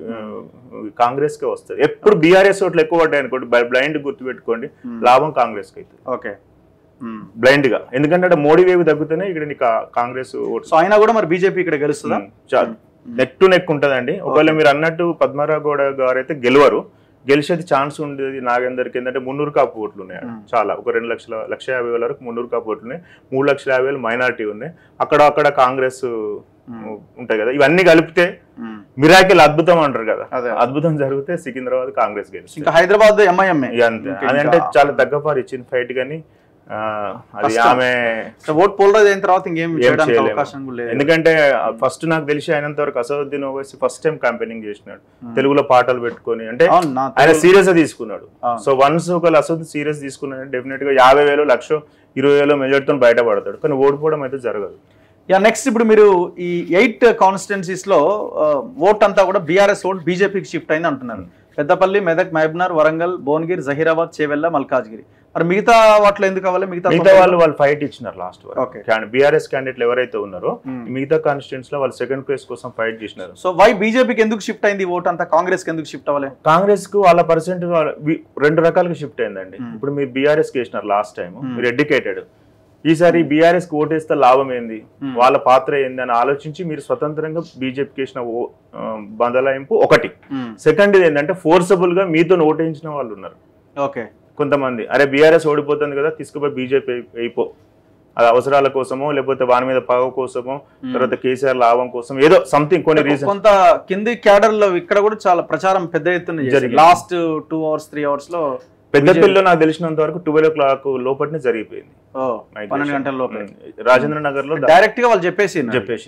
కాంగ్రెస్ కే వస్తుంది ఎప్పుడు బీఆర్ఎస్ ఓట్లు ఎక్కువ పడ్డాయి అనుకోండి బ్లైండ్ గుర్తు పెట్టుకోండి Hmm. లాభం కాంగ్రెస్ కి అవుతుంది ఓకే మ్మ్. బ్లైండ్ గా ఎందుకంటే అక్కడ మోడీ వేవ్ తగ్గుతూనే ఇక్కడ నీకు ఆ కాంగ్రెస్ ఓట్స్ సో అయినా కూడా మరి బీజేపీ ఇక్కడ గెలుస్తుందా నెక్ టు నెక్ ఉంటదండి ఒకవేళ మీరు అన్నట్టు పద్మారావు గౌడ గారు అయితే గెలవరు గెలిచేది ఛాన్స్ ఉండేది నాగేందర్కి ఏంటంటే మున్నూరు కాపు ఓట్లు ఉన్నాయి ఆడ. Hmm. చాలా ఒక రెండు లక్షల లక్ష యాభై వేల వరకు మున్నూరు కాపు ఓట్లు ఉన్నాయి మూడు లక్షల యాభై వేలు మైనారిటీ ఉన్నాయి అక్కడ అక్కడ కాంగ్రెస్ Hmm. ఉంటాయి కదా ఇవన్నీ కలిపితే మ్మ్. మిరాకిల్ అద్భుతం అంటారు కదా అదే. అద్భుతం జరిగితే సికింద్రాబాద్ కాంగ్రెస్ గెలుస్తుంది ఇంకా హైదరాబాద్ ఎంఐఎంఏ ఇక అంతే అదంటే చాలా తగ్గపారు ఇచ్చిన ఫైట్ కానీ ఆ, అది కష్టం. ఆమె ఓట్ పోలరైజ్ అయిన తర్వాత ఇంకేం ఏం చేయడానికి చేయలేము. అవకాశం కూడా లేదు ఎందుకంటే ఫస్ట్ నాకు తెలిసి అయినంత వరకు Asaduddin Owaisi first time campaigning చేసినాడు తెలుగులో పాటలు పెట్టుకొని అంటే అవును నా ఆయన సీరియస్ గా తీసుకున్నాడు అవును. సో వన్స్ ఒక అసదుద్దీన్ సీరియస్ తీసుకున్నాడు డెఫినెట్ గా యాభై వేలు లక్ష ఇరవై వేలు మెజార్టీతో బయటపడతాడు కానీ ఓడిపోవడం అయితే జరగదు యా నెక్స్ట్ ఇప్పుడు మీరు ఈ ఎయిట్ కాన్స్టిట్యున్సీస్ లో ఓట్ అంతా కూడా బీఆర్ఎస్ ఓట్ బీజేపీకి షిఫ్ట్ అయింది అంటున్నారు పెద్దపల్లి మెదక్ మహబూబ్నగర్ వరంగల్ భువనగిరి జహీరాబాద్ చేవెళ్ళ మల్కాజ్గిరి మరి మిగతా వాటిలో ఎందుకు అవ్వాలి మిగతా మిగతా వాళ్ళు వాళ్ళు ఫైట్ ఇచ్చినారు లాస్ట్ Okay. బీఆర్ఎస్ క్యాండిడేట్లు ఎవరైతే ఉన్నారో Hmm. మిగతా కాన్స్టిట్యూన్స్ లో వాళ్ళు సెకండ్ ప్లేస్ కోసం ఫైట్ చేసినారు సో వై బీజేపీకి ఎందుకు షిఫ్ట్ అయింది ఓట్ అంతా కాంగ్రెస్ కి ఎందుకు షిఫ్ట్ అవ్వాలి కాంగ్రెస్ కు వాళ్ళ పర్సెంట్ రెండు రకాలుగా షిఫ్ట్ అయిందండి Hmm. ఇప్పుడు మీరు బీఆర్ఎస్ కి వేసినారు లాస్ట్ టైం Hmm. మీరు ఎడ్యుకేటెడ్ ఈసారి బీఆర్ఎస్ కి ఓటేస్తే లాభం ఏంది Hmm. వాళ్ళ పాత్ర ఏంది అని ఆలోచించి మీరు స్వతంత్రంగా బీజేపీకి వేసిన ఓ- ఆ, బదలాయింపు ఒకటి సెకండ్ ఏంటంటే ఫోర్సబుల్ గా మీతో ఓటేయించిన వాళ్ళు ఉన్నారు ఓకే కొంతమంది అరే బీఆర్ఎస్ ఓడిపోతుంది కదా తీసుకుపోయి బీజేపీ అయిపో అది అవసరాల కోసమో లేకపోతే వాని మీద పగ కోసమో తర్వాత కేసీఆర్ లాభం కోసం ఏదో సంథింగ్ కొన్ని రీజన్ కొంత కింది క్యాడర్ లో ఇక్కడ కూడా చాలా ప్రచారం పెద్ద ఎత్తున జరిగింది. Last two hours three hours లో పెద్దపల్లిలో నాకు తెలిసినంత వరకు ట్వెల్వ్ ఓ క్లాక్ లోపలనే జరిగిపోయింది ఓ, పన్నెండు గంటల లోపే ఉమ్, రాజేంద్ర నగర్ లో డైరెక్ట్ గా వాళ్ళు చెప్పేసి చెప్పేసి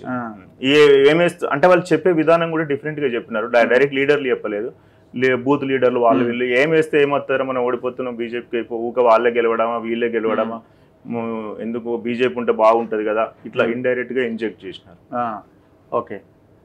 ఏమేస్తూ అంటే వాళ్ళు చెప్పే విధానం కూడా డిఫరెంట్ గా చెప్పినారు డై- డైరెక్ట్ లీడర్లు చెప్పలేదు లే- బూత్ లీడర్లు వాళ్ళు వీళ్ళు ఏం వేస్తే ఏమవుతారో మనం ఓడిపోతున్నాం బీజేపీకి ఊక వాళ్ళే గెలవడమా వీళ్ళే గెలవడమా ము- ఎందుకు బీజేపీ ఉంటే బాగుంటది కదా ఇట్లా ఇండైరెక్ట్ గా ఇంజెక్ట్ చేసినారు ఓకే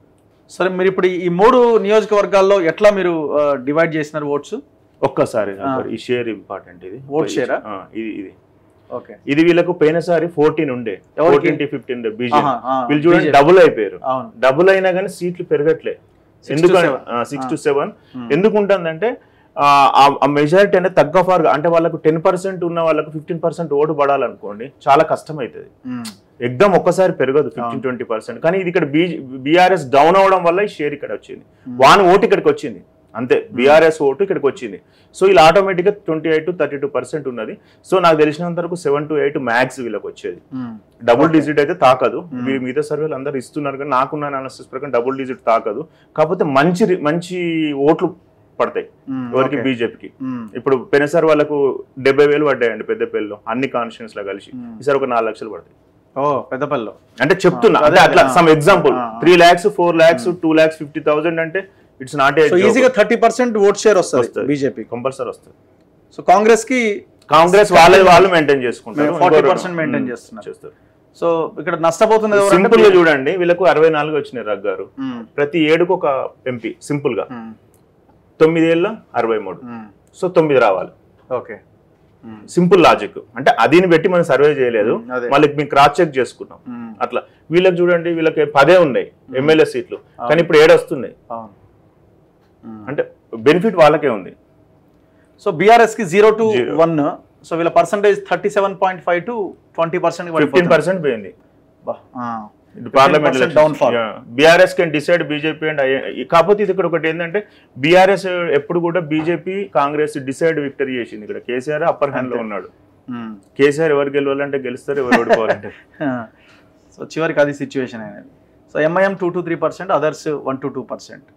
సరే మీరు ఇప్పుడు ఈ మూడు నియోజకవర్గాల్లో ఎట్లా మీరు డివైడ్ చేసినారు ఓట్స్ ఒక్కసారి ఆ. ఈ షేర్ ఇంపార్టెంట్ ఇది Vote share ఆ? ఆ, ఇది ఇది ఓకే ఇది వీళ్ళకు పోయినసారి ఫోర్టీన్ ఉండే ఎవరికి? ఫోర్టీన్ టు ఫిఫ్టీన్ ఉండే బీజేపీ ఆహా, ఆ, వీళ్ళు చూడండి BJP. డబుల్ అయిపోయారు అవును డబుల్ అయినా కానీ సీట్లు పెరగట్లే Six to ఎందుకంటే seven. సిక్స్ ఆ. To seven Hmm. ఎందుకు ఉంటుందంటే ఆ మెజారిటీ అనేది తగ్గ ఫార్ అంటే వాళ్ళకు టెన్ పర్సెంట్ ఉన్న వాళ్ళకు ఫిఫ్టీన్ పర్సెంట్ ఓటు పడాలనుకోండి చాలా కష్టం అవుతుంది ఉమ్, ఎగ్దమ్ ఒక్కసారి పెరగదు ఫిఫ్టీన్ ట్వంటీ పర్సెంట్ కానీ ఇది ఇక్కడ బీఆర్ఎస్ డౌన్ అవడం వల్ల ఈ షేర్ ఇక్కడ వచ్చింది వాని ఓటు ఇక్కడికి వచ్చింది అంతే బీఆర్ఎస్ ఓటు ఇక్కడికి వచ్చింది సో ఇలా ఆటోమేటిక్గా twenty eight to thirty two percent ఉన్నది సో నాకు తెలిసినంత వరకు సెవెన్ టు ఎయిట్ మ్యాక్స్ వీళ్ళకి వచ్చేది ఉమ్, డబుల్ Okay. డిజిట్ అయితే తాకదు Hmm. మీరు మిగతా సర్వేలు అందరు ఇస్తున్నారు కానీ నాకున్న అనాలిసిస్ ప్రకారం డబుల్ డిజిట్ తాకదు కాకపోతే మంచి రి- మంచి ఓట్లు పడతాయి ఉమ్, ఎవరికి ఓకే. బీజేపీకి ఉమ్, ఇప్పుడు పెనసారి వాళ్ళకు డెబ్బై వేలు పడ్డాయండి పెద్దపల్లిలో అన్ని కాన్స్టిట్యూన్స్ లో కలిసి ఉమ్. ఈసారి ఒక నాలుగు లక్షలు పడతాయి ఓ పెద్దపల్లిలో అంటే చెప్తున్నా ఆ, అంటే అదే, అట్లా అదే, సమ్ ఆ. ఎగ్జాంపుల్ ఆ, ఆ. Three lakhs four lakhs two lakhs fifty thousand అంటే ఇట్స్ నాట్ ఏ సో ఈజీగా థర్టీ పర్సెంట్ ఓట్ షేర్ వస్తుంది వస్తది. బీజేపీ కంపల్సరీ వస్తుంది సో కాంగ్రెస్ కి కాంగ్రెస్ వాళ్ళే వాళ్ళు మెయింటైన్ చేసుకుంటారు 40% ఇంకో- maintain ఉమ్, చేస్తున్నారు. చేస్తారు సో ఇక్కడ నష్టపోతుంది ఎవరంటే సింపుల్ గా చూడండి వీళ్ళకు అరవై నాలుగు వచ్చినాయి రగ్గారు ఉమ్, ప్రతి ఏడుకు ఒక ఎంపీ సింపుల్ గా ఉమ్, తొమ్మిదేళ్ళ అరవై మూడు ఉమ్, సో తొమ్మిది రావాలి ఓకే ఉమ్, సింపుల్ లాజిక్ అంటే అదిని పెట్టి మనం సర్వే చేయలేదు ఉమ్, అదే. మళ్ళీ మేము క్రాస్ చెక్ చేసుకున్నాం ఉమ్, అట్లా వీళ్ళకి చూడండి వీళ్ళకి పదే ఉన్నాయి ఎమ్మెల్యే సీట్లు కానీ ఇప్పుడు ఏడు వస్తున్నాయి అవును ఉమ్. అంటే బెనిఫిట్ వాళ్ళకే ఉంది సో బీఆర్ఎస్ కి zero to Zero. One so వీళ్ళ percentage thirty seven point five to twenty percent fifteen percent పోయింది percent parliament 15% downfall. BRS can decide BJP and కాకపోతే ఇది ఇక్కడ ఒకటి ఏంటంటే బీఆర్ఎస్ ఎప్పుడు కూడా బీజేపీ కాంగ్రెస్ డిసైడ్ విక్టరీ చేసింది ఇక్కడ కేసీఆర్ అప్పర్ హ్యాండ్ లో అంతే. ఉన్నాడు కేసీఆర్ ఎవరు గెలవాలంటే గెలుస్తారు ఎవరు ఓడిపోవాలంటే సో చివరికి అది సిచ్యువేషన్ అనేది so MIM two to three percent others one to two percent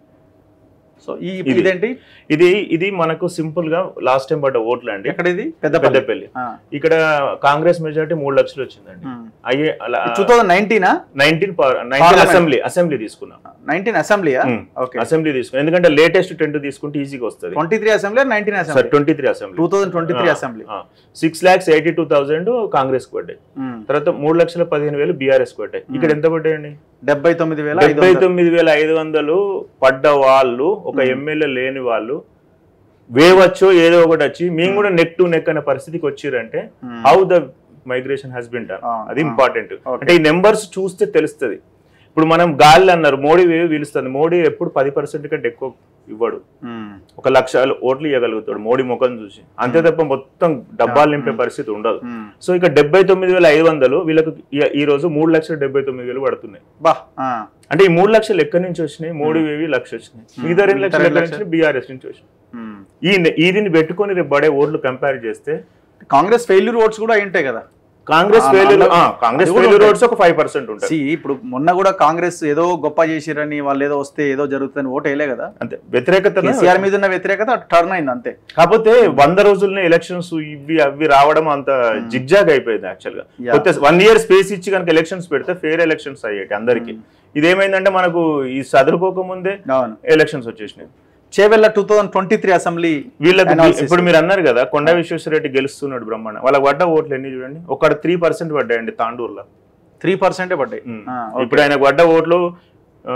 so ఈ ఇది. ఇదేంటి ఇది ఇది మనకు సింపుల్ గా లాస్ట్ టైం పడ్డ ఓట్లు అండి ఎక్కడ ఇది పెద్దపల్లి పెద్దపల్లి ఇక్కడ కాంగ్రెస్ మెజారిటీ మూడు లక్షలు వచ్చిందండి అయ్యే టూ థౌసండ్ నైన్టీనా nineteen nineteen Parliament. Assembly assembly తీసుకున్నాం నైన్టీన్ అసెంబ్లీయా Hmm. ఓకే అసెంబ్లీ తీసుకున్నాం ఎందుకంటే లేటెస్ట్ టెన్ తీసుకుంటే ఈజీగా వస్తుంది twenty three assembly nineteen sir assembly twenty three assembly two thousand twenty three assembly six lakhs eighty two thousand Congress కు పడ్డాయి తర్వాత మూడు లక్షల పదిహేను వేలు బీఆర్ఎస్ కు పడ్డాయి ఇక్కడ ఎంత పడ్డాయండి డెబ్బై తొమ్మిది వేల ఐదు డెబ్బై వందలు. తొమ్మిది వేల ఐదు వందలు పడ్డ వాళ్ళు ఒక ఎమ్మెల్యే లేని వాళ్ళు వేవచ్చు ఏదో ఒకటి వచ్చి మేము కూడా నెక్ టు నెక్ అనే పరిస్థితికి వచ్చిరంటే Hmm. How the migration has been done Ah, అది ah. Important Okay. అంటే ఈ నెంబర్స్ చూస్తే తెలుస్తుంది ఇప్పుడు మనం గాలి అన్నారు మోడీ వేవ్ పిలుస్తుంది మోడీ ఎప్పుడు పది పర్సెంట్ కంటే ఎక్కువ ఇవ్వడు Hmm. ఒక లక్ష ఓట్లు ఇవ్వగలుగుతాడు మోడీ ముఖం చూసి అంతే తప్ప మొత్తం డబ్బాలు నింపే పరిస్థితి ఉండదు Hmm. సో ఇక డెబ్బై తొమ్మిది వేల ఐదు వందలు వీళ్ళకు ఈ- ఈ రోజు మూడు లక్షల డెబ్బై తొమ్మిది వేలు పడుతున్నాయి బా ఆ. అంటే ఈ మూడు లక్షలు ఎక్కడి నుంచి వచ్చినాయి మోడీ వేవి లక్ష వచ్చినాయి మిగతా రెండు మిగతా లక్షలు రెండు ఎక్కడి నుంచి బీఆర్ఎస్ నుంచి వచ్చినాయి Hmm. ఈ ఈదిని పెట్టుకొని రేపు పడే ఓట్లు కంపేర్ చేస్తే కాంగ్రెస్ ఫెయిల్యూర్ ఓట్స్ కూడా అయి ఉంటాయి కదా కాంగ్రెస్ ఆ, ఫెయిల్యూర్ అందులో- కాంగ్రెస్ అది కూడా ఫెయిల్యూర్ ఉంటాయి. ఓట్స్ ఒక ఫైవ్ పర్సెంట్ ఉంటాయి See, ఇప్పుడు మొన్న కూడా కాంగ్రెస్ ఏదో గొప్ప చేసిరని వాళ్ళు ఏదో వస్తే ఏదో జరుగుతుందని ఓటు వేయలే కదా అంతే వ్యతిరేకత కేసీఆర్ మీద ఉన్న వ్యతిరేకత టర్న్ అయింది అంతే కాకపోతే వంద రోజుల్నే ఎలక్షన్స్ ఇవి అవి రావడం అంత జిగ్జాగ్ అయిపోయింది యాక్చువల్ గా Yeah. కొత్త వన్ ఇయర్ స్పేస్ ఇచ్చి కనుక ఎలక్షన్స్ పెడితే ఫేర్ ఎలక్షన్స్ అయ్యేటి అందరికి ఇదేమైందంటే మనకు ఈ చదువుకోక ముందే అవును ఎలక్షన్స్ వచ్చేసినాయి Chevella two thousand twenty three assembly వీళ్ళకి Analysis. ఇప్పుడు మీరు అన్నారు కదా కొండ విశ్వేశ్వరరెడ్డి గెలుస్తున్నాడు బ్రహ్మాండ వాళ్ళకి పడ్డ ఓట్లు ఎన్ని చూడండి ఒక త్రీ పర్సెంట్ పడ్డాయండి తాండూరులో త్రీ పర్సెంటే పడ్డాయి ఉమ్. ఆ, okay. ఇప్పుడు ఆయనకు పడ్డ ఓట్లు ఆ,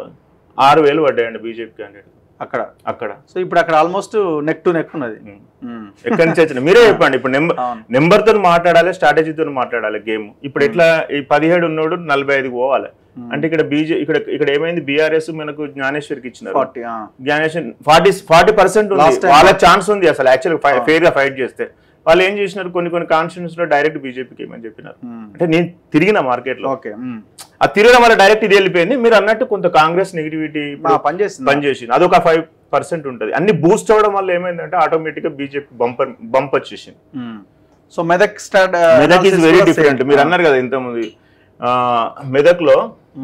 ఆరు వేలు పడ్డాయండి బీజేపీ క్యాండిడేట్ అక్కడ అక్కడ సో ఇప్పుడు అక్కడ ఆల్మోస్ట్ నెక్ టు నెక్ ఉన్నది ఉమ్. ఉమ్. ఎక్కడి నుంచి వచ్చిన మీరే చెప్పండి ఇప్పుడు నెంబర్ అవును. నెంబర్ తో మాట్లాడాలి స్ట్రాటజీతో మాట్లాడాలి గేమ్ ఇప్పుడు ఎట్లా ఈ పదిహేడు ఉన్నోడు నలభై ఐదుకి పోవాలి అంటే ఇక్కడ బీజే ఇక్కడ ఇక్కడ ఏమైంది బీఆర్ఎస్ మనకు జ్ఞానేశ్వరికి ఇచ్చినారు forty Gyaneshwar forty forty percent ఉంది Last time- వాళ్ళ ఛాన్స్ ఉంది అసలు యాక్చువల్ ఫెయిర్ గా ఫైట్ చేస్తే వాళ్ళు ఏం చేసినారు కొన్ని కొన్ని కాన్స్టిట్యూన్స్ లో డైరెక్ట్ బీజేపీకి ఏమని చెప్పినారు అంటే నేను తిరిగిన మార్కెట్ లో ఓకే ఆ తిరగడం వల్ల డైరెక్ట్ ఇది వెళ్ళిపోయింది మీరు అన్నట్టు కొంత కాంగ్రెస్ నెగిటివిటీ పనిచేస్తుంది పనిచేసింది అదొక ఫైవ్ పర్సెంట్ ఉంటుంది అన్ని బూస్ట్ అవ్వడం వల్ల ఏమైందంటే ఆటోమేటిక్ గా బీజేపీ బంపర్ బంప్ వచ్చేసింది so Medak start Medak is very different మీరు అన్నారు కదా ఇంతకుముందు ఆ, మెదక్ లో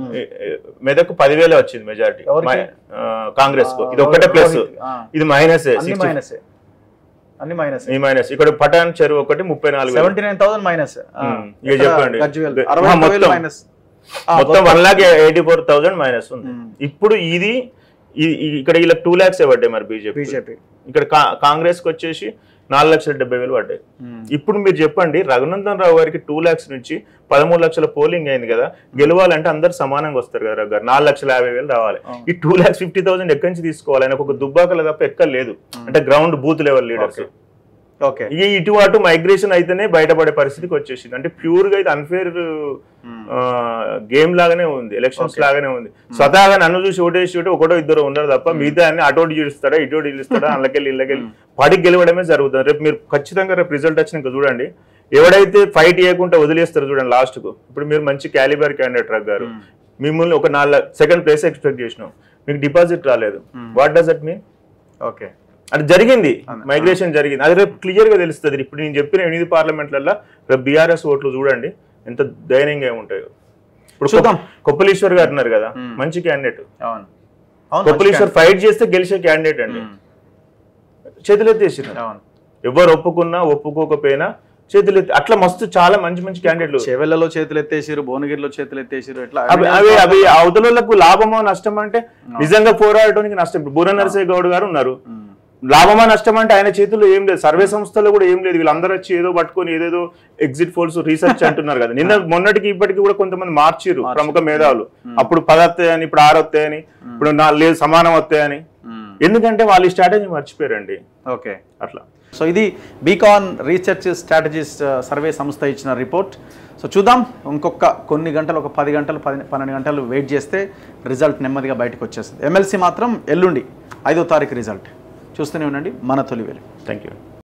మెదక్ పదివేలే వచ్చింది మెజారిటీ ఎవరికి? కాంగ్రెస్ కు ఇది ఒక్కటే ప్లస్ ఇది మైనస్ అన్ని మైనస్ అన్ని మైనస్ ఈ మైనస్ ఇక్కడ పటాన్ చెరువు ఒకటి ముప్పై నాలుగు వేలు. సెవెంటీ నైన్ థౌసండ్ మైనస్ ఉమ్, ఇక చెప్పండి. అరవై ఆ, ఒక్క వేలు మొత్తం. మైనస్ మొత్తం one lakh eighty four thousand minus ఉంది ఉమ్. ఇప్పుడు ఇది ఈ- ఈ- ఇక్కడ ఇలా టూ లాక్స్ పడ్డాయి మరి బీజేపీ బీజేపీ ఇక్కడ కాంగ్రెస్ కి వచ్చేసి నాలుగు లక్షల డెబ్బై వేలు పడ్డాయి ఇప్పుడు మీరు చెప్పండి రఘునందన్ రావు గారికి టూ లాక్స్ నుంచి పదమూడు లక్షల పోలింగ్ అయింది కదా గెలవాలంటే అందరు సమానంగా వస్తారు కదా రఘు గారు నాలుగు లక్షల యాభై వేలు రావాలి అవును. ఈ టూ లాక్స్ ఫిఫ్టీ థౌసండ్ ఎక్కడి నుంచి తీసుకోవాలి ఆయన ఒక దుబ్బాకల తప్ప ఎక్కడ లేదు అంటే ground booth level leaders Okay. Okay ఈ ఇటు అటు మైగ్రేషన్ అయితేనే బయటపడే పరిస్థితికి వచ్చేసింది అంటే ప్యూర్ గా ఇది అన్ఫేర్ గేమ్ లాగానే ఉంది ఎలక్షన్స్ Okay. లాగానే ఉంది స్వతహాగా నన్ను చూసి ఓటేసి ఓటే ఒకటో ఇద్దరు ఉండరు తప్ప మిగతా అన్ని అటోటి చూస్తాడా ఇటోటి చూస్తాడా అందుకెళ్ళి ఇళ్ళకెళ్ళి పడికి గెలవడమే జరుగుతుంది రేపు మీరు ఖచ్చితంగా రేపు రిజల్ట్ వచ్చినాక చూడండి ఎవడైతే ఫైట్ చేయకుండా వదిలేస్తారు చూడండి లాస్ట్ కు ఇప్పుడు మీరు మంచి క్యాలిబర్ క్యాండిడేట్ రగ్ గారు మిమ్మల్ని ఒక నాలుగు సెకండ్ ప్లేస్ ఎక్స్పెక్ట్ చేసినాం మీకు డిపాజిట్ రాలేదు what does that mean okay అది జరిగింది అవును. మైగ్రేషన్ జరిగింది అది రేపు క్లియర్ గా తెలుస్తుంది ఇప్పుడు నేను చెప్పిన ఎనిమిది పార్లమెంట్లలో రేపు బీఆర్ఎస్ ఓట్లు చూడండి ఎంత ధైర్యంగా ఉంటాయో ఇప్పుడు చూద్దాం. కొప్ప- కొప్పలీశ్వర్ గారు ఉన్నారు కదా మ్మ్. మంచి క్యాండిడేట్ అవును అవును కొప్పలీశ్వర్ ఫైట్ చేస్తే గెలిచే క్యాండిడేట్ అండి ఉమ్. చేతులెత్తేసిన అవును ఎవరు ఒప్పుకున్నా ఒప్పుకోకపోయినా చేతులెత్తి అట్లా మస్తు చాలా మంచి మంచి క్యాండిడేట్లు చెవెళ్ళలో చేతులు ఎత్తేసిరు భువనగిరిలో చేతులు ఎత్తేసిరు ఎట్లా అవి అవి అవి అవతలకు లాభమో నష్టమో అంటే నిజంగా పోరాడటానికి నష్టం ఇప్పుడు బూర నరసయ్య గౌడ్ గారు ఉన్నారు ఉమ్. లాభమా నష్టం అంటే ఆయన చేతుల్లో ఏం లేదు సర్వే సంస్థలో కూడా ఏం లేదు వీళ్ళందరూ వచ్చి ఏదో పట్టుకొని ఏదేదో ఎగ్జిట్ పోల్స్ రీసెర్చ్ అంటున్నారు కదా నిన్న మొన్నటికి ఇప్పటికి కూడా కొంతమంది మార్చిరు ప్రముఖ మేధావులు అప్పుడు పది వస్తాయని ఇప్పుడు ఆరు వస్తాయని ఇప్పుడు నా లేదు సమానం వస్తాయని ఉమ్. ఎందుకంటే వాళ్ళు ఈ స్ట్రాటజీ మర్చిపోయారండి ఓకే అట్లా సో ఇది బీకాన్ రీసెర్చ్ స్ట్రాటజిస్ట్ సర్వే సంస్థ ఇచ్చిన రిపోర్ట్ సో చూద్దాం ఇంకొక కొన్ని గంటలు ఒక పది గంటలు పది పన్నెండు గంటలు వెయిట్ చేస్తే రిజల్ట్ నెమ్మదిగా బయటకు వచ్చేస్తుంది ఎమ్మెల్సీ మాత్రం ఎల్లుండి ఐదో తారీఖు రిజల్ట్ చూస్తూనే ఉండండి మన తొలివేలు థ్యాంక్ యూ